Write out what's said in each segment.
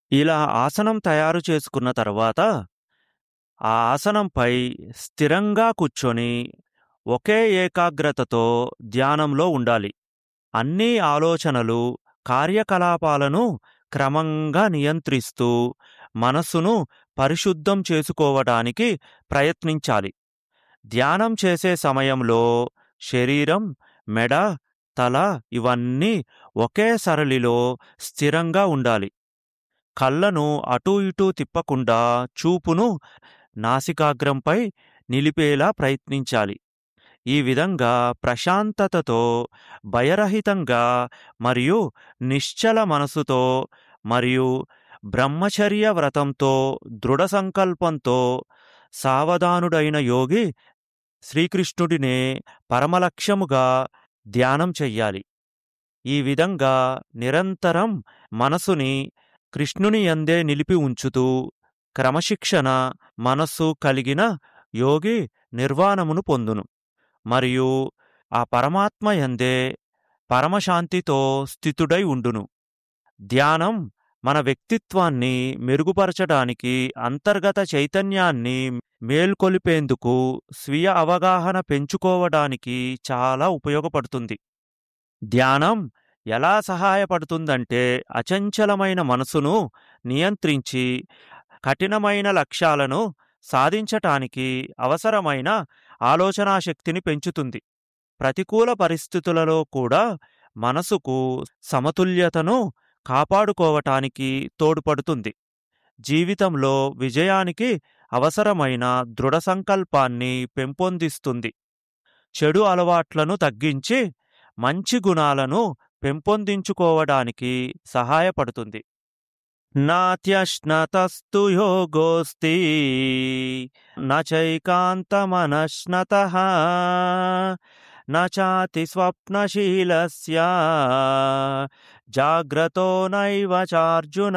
ఇలా ఆసనం తయారు చేసుకున్న తర్వాత ఆ ఆసనంపై స్థిరంగా కూర్చొని ఒకే ఏకాగ్రతతో ధ్యానంలో ఉండాలి అన్ని ఆలోచనలు కార్యకలాపాలను క్రమంగా నియంత్రిస్తూ మనస్సును పరిశుద్ధం చేసుకోవటానికి ప్రయత్నించాలి ధ్యానం చేసే సమయంలో శరీరం మెడ తల ఇవన్నీ ఒకే సరళిలో స్థిరంగా ఉండాలి కళ్ళను అటూ ఇటూ తిప్పకుండా చూపును నాసికాగ్రంపై నిలిపేలా ప్రయత్నించాలి ఈ విధంగా ప్రశాంతతతో భయరహితంగా మరియు నిశ్చల మనసుతో మరియు బ్రహ్మచర్య వ్రతంతో దృఢ సంకల్పంతో సావధానుడైన యోగి శ్రీకృష్ణుడినే పరమలక్ష్యముగా ధ్యానం చెయ్యాలి ఈ విధంగా నిరంతరం మనసుని కృష్ణుని యందే నిలిపి ఉంచుతూ క్రమశిక్షణ మనస్సు కలిగిన యోగి నిర్వాణమును పొందును మరియు ఆ పరమాత్మ యందే పరమశాంతితో స్థితుడై ఉండును ధ్యానం మన వ్యక్తిత్వాన్ని మెరుగుపరచడానికి అంతర్గత చైతన్యాన్ని మేల్కొలిపేందుకు స్వీయ అవగాహన పెంచుకోవడానికి చాలా ఉపయోగపడుతుంది ధ్యానం ఎలా సహాయపడుతుందంటే అచంచలమైన మనసును నియంత్రించి కఠినమైన లక్ష్యాలను సాధించటానికి అవసరమైన ఆలోచనాశక్తిని పెంచుతుంది ప్రతికూల పరిస్థితులలో కూడా మనసుకు సమతుల్యతను కాపాడుకోవటానికి తోడ్పడుతుంది జీవితంలో విజయానికి అవసరమైన దృఢ సంకల్పాన్ని పెంపొందిస్తుంది చెడు అలవాట్లను తగ్గించి మంచి గుణాలను పెంపొందించుకోవడానికి సహాయపడుతుంది నాత్యశ్నతస్తు యోగోస్తి నైకాంతమనశ్నత నాతి స్వప్నశీలస్య జాగ్రతో నైవ చార్జున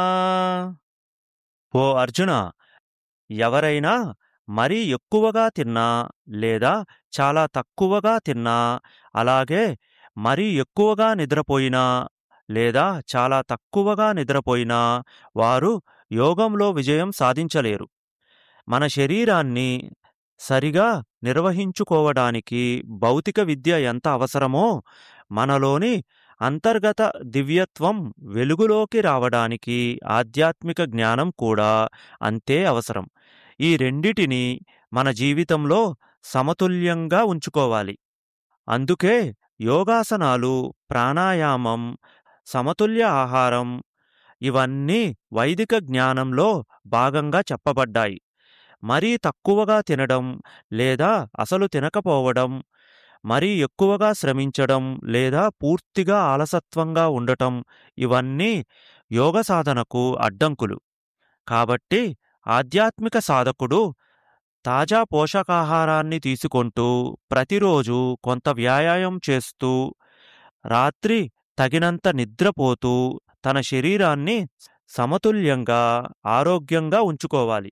ఓ అర్జున ఎవరైనా మరీ ఎక్కువగా తిన్నా లేదా చాలా తక్కువగా తిన్నా అలాగే మరీ ఎక్కువగా నిద్రపోయినా లేదా చాలా తక్కువగా నిద్రపోయినా వారు యోగంలో విజయం సాధించలేరు మన శరీరాన్ని సరిగా నిర్వహించుకోవడానికి భౌతిక విద్య ఎంత అవసరమో మనలోని అంతర్గత దివ్యత్వం వెలుగులోకి రావడానికి ఆధ్యాత్మిక జ్ఞానం కూడా అంతే అవసరం ఈ రెండిటిని మన జీవితంలో సమతుల్యంగా ఉంచుకోవాలి అందుకే యోగాసనాలు ప్రాణాయామం సమతుల్య ఆహారం ఇవన్నీ వైదిక జ్ఞానంలో భాగంగా చెప్పబడ్డాయి మరీ తక్కువగా తినడం లేదా అసలు తినకపోవడం మరీ ఎక్కువగా శ్రమించడం లేదా పూర్తిగా ఆలసత్వంగా ఉండటం ఇవన్నీ యోగ సాధనకు అడ్డంకులు కాబట్టి ఆధ్యాత్మిక సాధకుడు తాజా పోషకాహారాన్ని తీసుకొంటూ ప్రతిరోజు కొంత వ్యాయామం చేస్తూ రాత్రి తగినంత నిద్రపోతూ తన శరీరాన్ని సమతుల్యంగా ఆరోగ్యంగా ఉంచుకోవాలి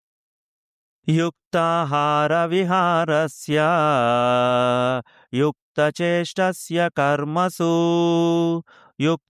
యుక్తాహార విహారస్య యుక్తచేష్టస్య కర్మసు